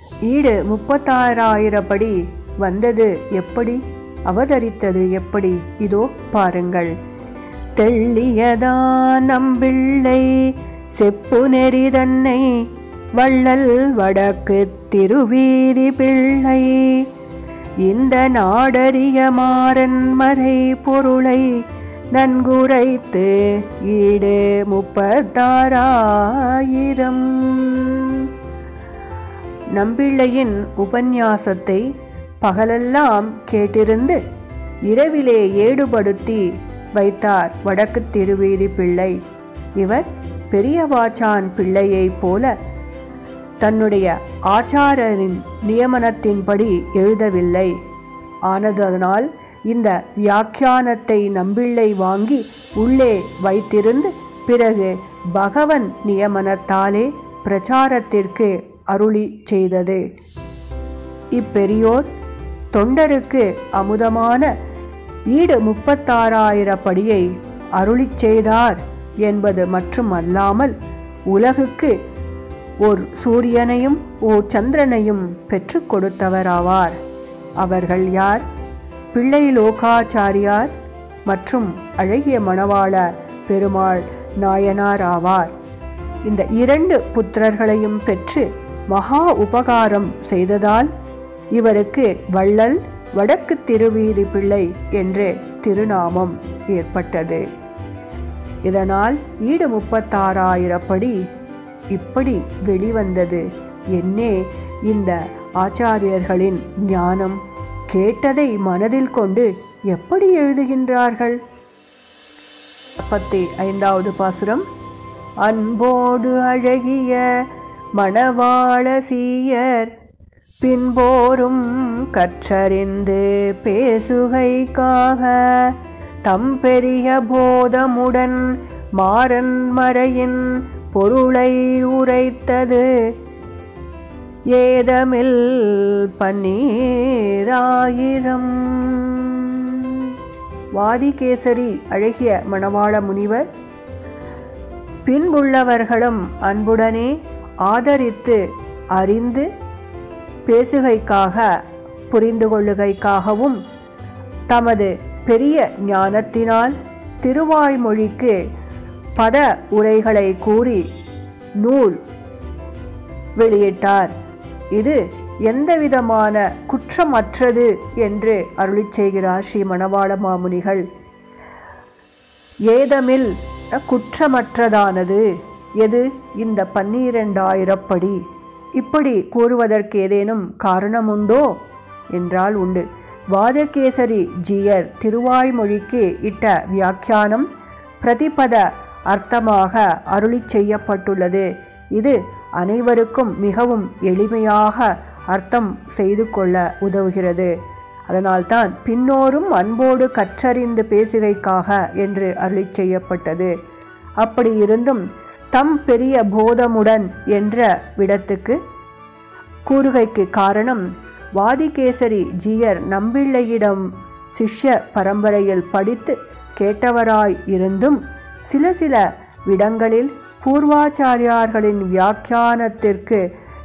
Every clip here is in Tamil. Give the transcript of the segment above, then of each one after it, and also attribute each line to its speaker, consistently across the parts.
Speaker 1: ஈடு முப்பத்தாறாயிரப்படி வந்தது எப்படி அவதரித்தது எப்படி இதோ பாருங்கள் தெள்ளியதான் நம்பிள்ளை செப்பு நெறி தன்னை வள்ளல் வடக்கு திருவீதி பிள்ளை இந்த நாடறிய மாறன் மறை பொருளை நன்குரைத்து ஈடு முப்பத்தாறாயிரம் நம்பிள்ளையின் உபன்யாசத்தை பகலெல்லாம் கேட்டிருந்து இரவிலே ஏடுபடுத்தி வைத்தார் வடக்கு திருவேதி பிள்ளை இவர் பெரியவாச்சான் பிள்ளையைப் போல தன்னுடைய ஆச்சாரரின் நியமனத்தின்படி எழுதவில்லை ஆனதனால் இந்த வியாக்கியானத்தை நம்பிள்ளை வாங்கி உள்ளே வைத்திருந்து பிறகு பகவன் நியமனத்தாலே பிரச்சாரத்திற்கு அருளி செய்தது இப்பெரியோர் தொண்டருக்கு அமுதமான ஈடு முப்பத்தாறாயிரப்படியை அருளிச் செய்தார் என்பது மட்டுமல்லாமல் உலகுக்கு ஓர் சூரியனையும் ஓர் சந்திரனையும் பெற்றுக் கொடுத்தவராவார் அவர்கள் யார் பிள்ளை லோகாச்சாரியார் மற்றும் அழகிய மணவாள பெருமாள் நாயனார் ஆவார் இந்த இரண்டு புத்திரர்களையும் பெற்று மகா உபகாரம் செய்ததால் இவருக்கு வள்ளல் வடக்கு திருவீதி பிள்ளை என்று திருநாமம் ஏற்பட்டது இதனால் ஈடு முப்பத்தாறாயிரப்படி இப்படி வெளிவந்தது என்னே இந்த ஆச்சாரியர்களின் ஞானம் கேட்டதை மனதில் கொண்டு எப்படி எழுதுகின்றார்கள் முப்பத்தி ஐந்தாவது பாசுரம் அன்போடு அழகிய மணவாள சீயர் பின்போரும் கற்றறிந்து பேசுகைக்காக தம் பெரிய போதமுடன் மாறன் மறையின் பொருளை உரைத்தது ஏதமில் பன்னீராயிரம் வாதிகேசரி அழகிய மணவாள முனிவர் பின்புள்ளவர்களும் அன்புடனே ஆதரித்து அறிந்து பேசுகைக்காக புரிந்து கொள்ளுகைக்காகவும் தமது பெரிய ஞானத்தினால் திருவாய்மொழிக்கு பத உரைகளை கூறி நூல் வெளியிட்டார் இது எந்தவிதமான குற்றமற்றது என்று அருளிச் செய்கிறார் ஸ்ரீ மணவாள மாமுனிகள் ஏதமில் குற்றமற்றதானது எது இந்த பன்னிரண்டாயிரப்படி இப்படி கூறுவதற்கு ஏதேனும் காரணமுண்டோ என்றால் உண்டு வாதகேசரி ஜீயர் திருவாய்மொழிக்கு இட்ட வியாக்கியானம் பிரதிபத அர்த்தமாக அருளிச் செய்யப்பட்டுள்ளது இது அனைவருக்கும் மிகவும் எளிமையாக அர்த்தம் செய்து கொள்ள உதவுகிறது அதனால்தான் பின்னோரும் அன்போடு கற்றறிந்து பேசுகைக்காக என்று அருளிச் செய்யப்பட்டது அப்படி இருந்தும் தம் பெரிய போதமுடன் என்ற விடத்துக்கு கூறுகைக்கு காரணம் வாதிகேசரி ஜீயர் நம்பிள்ளையிடம் சிஷ்ய பரம்பரையில் படித்து கேட்டவராய் இருந்தும் சில சில விடங்களில் பூர்வாச்சாரியார்களின் வியாக்கியானத்திற்கு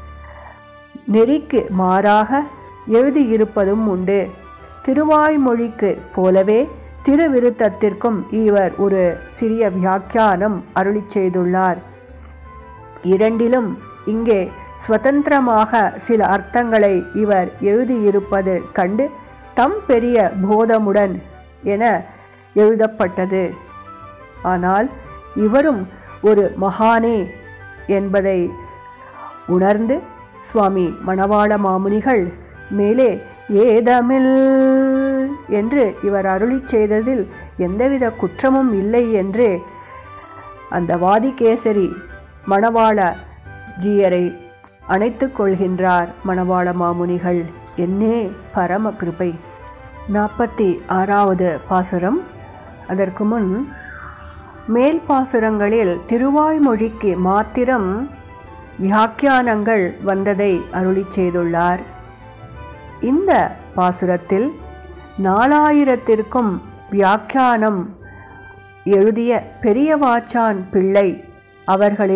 Speaker 1: நெறிக்கு மாறாக எழுதியிருப்பதும் உண்டு திருவாய்மொழிக்கு போலவே திருவிருத்தத்திற்கும் இவர் ஒரு சிறிய வியாக்கியானம் அருளிச் செய்துள்ளார் இரண்டிலும் இங்கே சுதந்திரமாக சில அர்த்தங்களை இவர் எழுதியிருப்பது கண்டு தம் பெரிய போதமுடன் என எழுதப்பட்டது ஆனால் இவரும் ஒரு மகானே என்பதை உணர்ந்து சுவாமி மணவாள மாமுனிகள் மேலே ஏதமில் என்று இவர் அருளிச் செய்ததில் எந்தவித குற்றமும் இல்லை என்று அந்த வாதிகேசரி மணவாள ஜீயரை அணைத்துக் கொள்கின்றார் மணவாள மாமுனிகள் என்னே பரம கிருபை நாற்பத்தி ஆறாவது பாசுரம் அதற்கு முன் மேல் பாசுரங்களில் திருவாய்மொழிக்கு மாத்திரம் வியாக்கியானங்கள் வந்ததை அருளிச் செய்துள்ளார் இந்த பாசுரத்தில் நாலாயிரத்திற்கும் வியாக்கியானம் எழுதிய பெரியவாச்சான் பிள்ளை அவர்களின்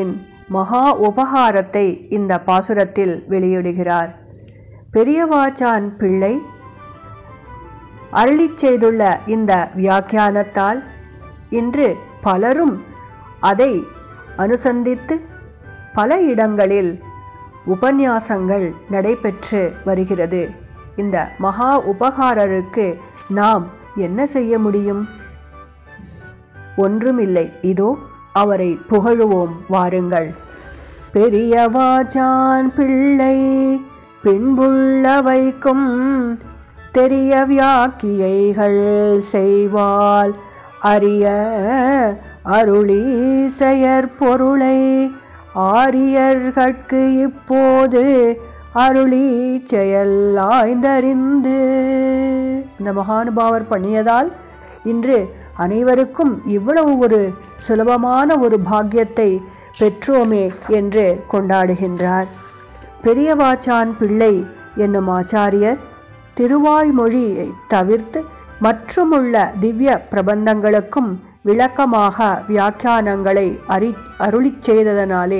Speaker 1: மகா உபகாரத்தை இந்த பாசுரத்தில் வெளியிடுகிறார் பெரியவாச்சான் பிள்ளை அருளிச் செய்துள்ள இந்த வியாக்கியானத்தால் இன்று பலரும் அதை அனுசந்தித்து பல இடங்களில் உபன்யாசங்கள் நடைபெற்று வருகிறது இந்த மகா உபகாரருக்கு நாம் என்ன செய்ய முடியும் ஒன்றுமில்லை இதோ அவரை புகழுவோம் வாருங்கள் பெரியவாச்சான் பிள்ளை பின்புள்ள வைக்கும் தெரிய வியாக்கியைகள் செய்வால் அறிய அருளி செயற்பொருளை ஆரியர்கட்கு இப்போது அருளி செயல் ஆய்ந்தறிந்து இந்த மகானுபாவர் பண்ணியதால் இன்று அனைவருக்கும் இவ்வளவு ஒரு சுலபமான ஒரு பாக்கியத்தை பெற்றோமே என்று கொண்டாடுகின்றார் பெரியவாச்சான் பிள்ளை என்னும் ஆச்சாரியர் திருவாய்மொழியை தவிர்த்து மற்றுமுள்ள திவ்ய பிரபந்தங்களுக்கும் விளக்கமாக வியாக்கியானங்களை அறி அருளிச் செய்ததனாலே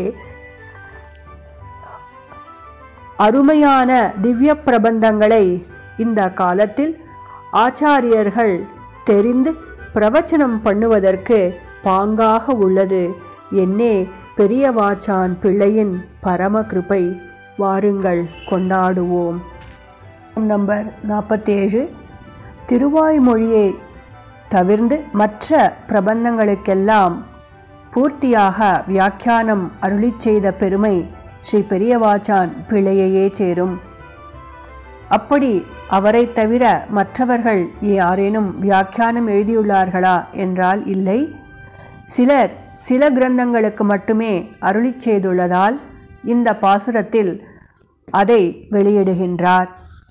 Speaker 1: அருமையான திவ்ய பிரபந்தங்களை இந்த காலத்தில் ஆச்சாரியர்கள் தெரிந்து பிரவச்சனம் பண்ணுவதற்கு பாங்காக உள்ளது என்னே பெரியவாச்சான் பிள்ளையின் பரம கிருபை வாருங்கள் கொண்டாடுவோம் நம்பர் நாற்பத்தேழு திருவாய்மொழியை தவிர்ந்து மற்ற பிரபந்தங்களுக்கெல்லாம் பூர்த்தியாக வியாக்கியானம் அருளிச் செய்த பெருமை ஸ்ரீ பெரியவாச்சான் பிள்ளையையே சேரும் அப்படி அவரை தவிர மற்றவர்கள் யாரேனும் வியாக்கியானம் எழுதியுள்ளார்களா என்றால் இல்லை சிலர் சில கிரந்தங்களுக்கு மட்டுமே அருளிச் செய்துள்ளதால் இந்த பாசுரத்தில் அதை வெளியிடுகின்றார்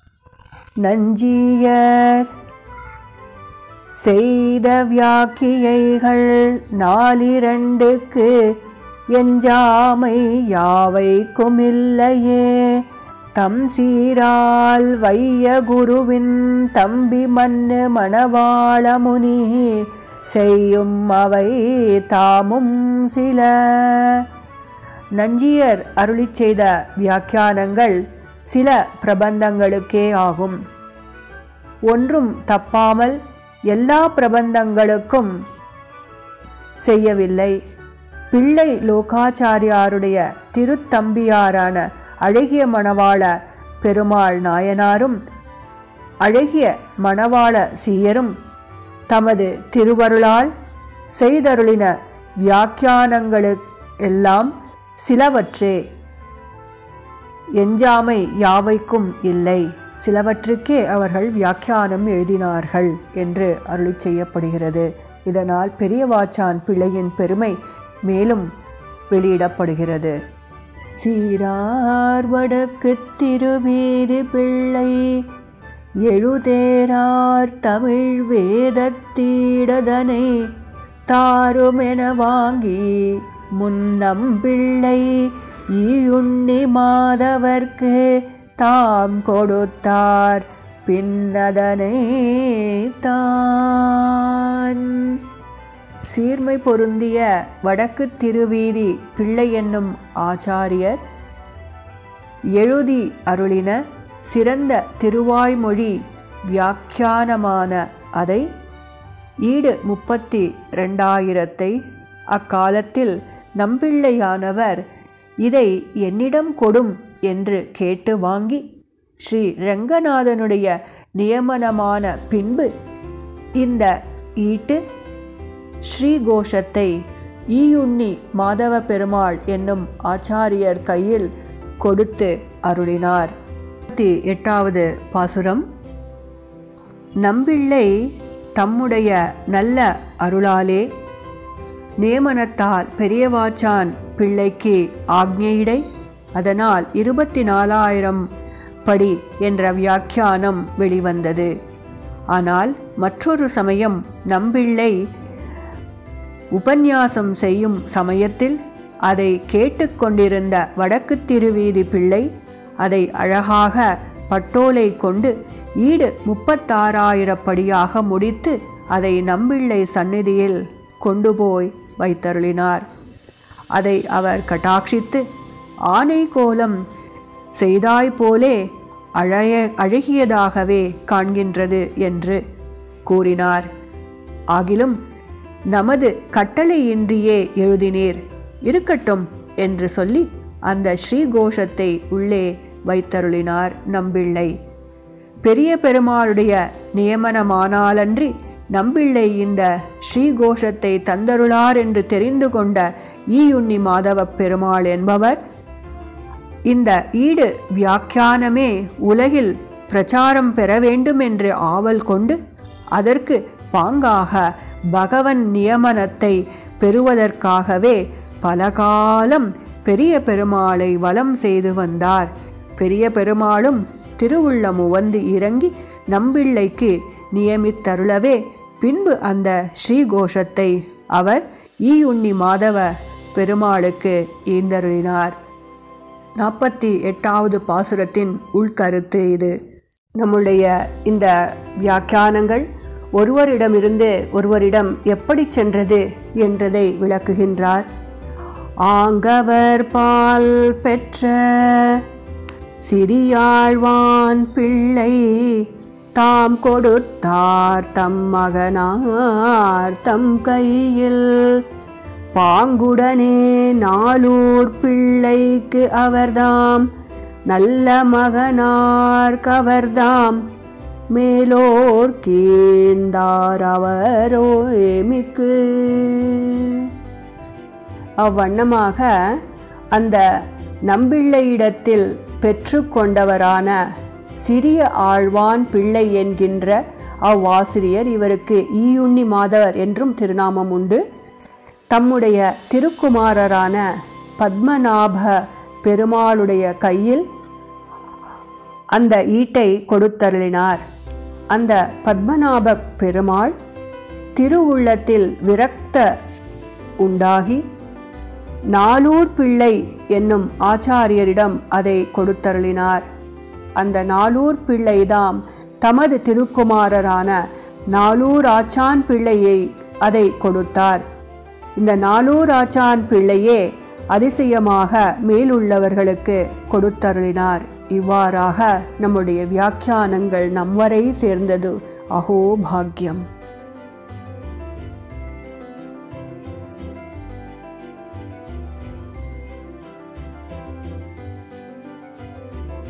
Speaker 1: நஞ்சியர் செய்த வியாக்கியைகள் நாலிரண்டுக்கு எஞ்சாமை யாவைக்குமில்லையே தம் சீரால் வைய குருவின் தம்பி மன்னு மணவாள முனி செய்யும் அவை தாமும் சில நஞ்சியர் அருளிச் செய்த வியாக்கியானங்கள் சில பிரபந்தங்களுக்கே ஆகும் ஒன்றும் தப்பாமல் எல்லா பிரபந்தங்களுக்கும் செய்யவில்லை பிள்ளை லோகாச்சாரியாருடைய திருத்தம்பியாரான அழகிய மணவாள பெருமாள் நாயனாரும் அழகிய மணவாள சீயரும் தமது திருவருளால் செய்தருளின வியாக்கியானங்களு எல்லாம் சிலவற்றே எஞ்சாமை யாவைக்கும் இல்லை சிலவற்றுக்கே அவர்கள் வியாக்கியானம் எழுதினார்கள் என்று அருளி செய்யப்படுகிறது இதனால் பெரியவாச்சான் பிள்ளையின் பெருமை மேலும் வெளியிடப்படுகிறது சீரார் வடக்கு திருவீதி பிள்ளை எழுதேரார் தமிழ் வேதத்தீடதனை தாருமென வாங்கி முன்னம் பிள்ளை ஈயுண்ணி மாதவர்க்கு தாம் கொடுத்தார் பின்னதனை தான் சீர்மை பொருந்திய வடக்கு திருவீதி பிள்ளை என்னும் ஆச்சாரியர் எழுதி அருளின சிறந்த திருவாய்மொழி வியாக்கியானமான அதை ஈடு முப்பத்தி ரெண்டாயிரத்தை அக்காலத்தில் நம்பிள்ளையானவர் இதை என்னிடம் கொடும் என்று கேட்டு வாங்கி ஸ்ரீ ரங்கநாதனுடைய நியமனமான பின்பு இந்த ஈட்டு ஸ்ரீகோஷத்தை ஈயுண்ணி மாதவ பெருமாள் என்னும் ஆச்சாரியர் கையில் கொடுத்து அருளினார் இருபத்தி எட்டாவது பாசுரம் நம்பிள்ளை தம்முடைய நல்ல அருளாலே நியமனத்தால் பெரியவாச்சான் பிள்ளைக்கு ஆக்ஞையிடை அதனால் இருபத்தி நாலாயிரம் படி என்ற வியாக்கியானம் வெளிவந்தது ஆனால் மற்றொரு சமயம் நம்பிள்ளை உபன்யாசம் செய்யும் சமயத்தில் அதை கேட்டுக்கொண்டிருந்த வடக்கு திருவீதி பிள்ளை அதை அழகாக பட்டோலை கொண்டு ஈடு முப்பத்தாறாயிரப்படியாக முடித்து அதை நம்பிள்ளை சந்நிதியில் கொண்டு போய் வைத்தருளினார் அதை அவர் கட்டாட்சித்து ஆனை கோலம் செய்தாய் போலே அழய அழகியதாகவே காண்கின்றது என்று கூறினார் ஆகிலும் நமது கட்டளையின்றியே எழுதினீர் இருக்கட்டும் என்று சொல்லி அந்த ஸ்ரீகோஷத்தை உள்ளே வைத்தருளினார் நம்பிள்ளை பெரிய பெருமாளுடைய நியமனமானாலன்றி நம்பிள்ளை இந்த ஸ்ரீகோஷத்தை தந்தருளார் என்று தெரிந்து கொண்ட ஈயுண்ணி மாதவ பெருமாள் என்பவர் இந்த ஈடு வியாக்கியானமே உலகில் பிரச்சாரம் பெற வேண்டும் என்று ஆவல் கொண்டு அதற்கு பாங்காக பகவன் நியமனத்தை பெறுவதற்காகவே பலகாலம் பெரிய பெருமாளை வலம் செய்து வந்தார் பெரிய பெருமாளும் திருவுள்ளம் உவந்து இறங்கி நம்பிள்ளைக்கு நியமித்தருளவே பின்பு அந்த ஸ்ரீகோஷத்தை அவர் ஈயுண்ணி மாதவ பெருமாளுக்கு ஈந்தருளினார் நாற்பத்தி எட்டாவது பாசுரத்தின் உள்கருத்து இது நம்முடைய இந்த வியாக்கியானங்கள் ஒருவரிடமிருந்து ஒருவரிடம் எப்படி சென்றது என்றதை விளக்குகின்றார் ஆங்கவர் பால் பெற்ற சிறியாழ்வான் பிள்ளை தாம் கொடுத்தார் தம் மகனார் தம் கையில் பாங்குடனே நாளூர் பிள்ளைக்கு அவர்தாம் நல்ல மகனார் கவர்தாம் மேலோர் கீழ்ந்தார் அவரோ ஏமிக்கு அவ்வண்ணமாக அந்த நம்பிள்ளையிடத்தில் பெற்றுக்கொண்டவரான சிறிய ஆழ்வான் பிள்ளை என்கின்ற அவ்வாசிரியர் இவருக்கு ஈயுண்ணி மாதவர் என்றும் திருநாமம் உண்டு தம்முடைய திருக்குமாரரான பத்மநாப பெருமாளுடைய கையில் அந்த ஈட்டை கொடுத்தருளினார் அந்த பத்மநாப பெருமாள் திருவுள்ளத்தில் விரக்த உண்டாகி நாலூர் பிள்ளை என்னும் ஆச்சாரியரிடம் அதை கொடுத்தருளினார் அந்த நாலூர் பிள்ளைதாம் தமது திருக்குமாரரான நாலூர் ஆச்சான் பிள்ளையை அதை கொடுத்தார் இந்த நாலூர் ஆச்சான் பிள்ளையே அதிசயமாக மேலுள்ளவர்களுக்கு கொடுத்தருளினார் இவ்வாறாக நம்முடைய வியாக்கியானங்கள் நம் வரை சேர்ந்தது அஹோ பாக்யம்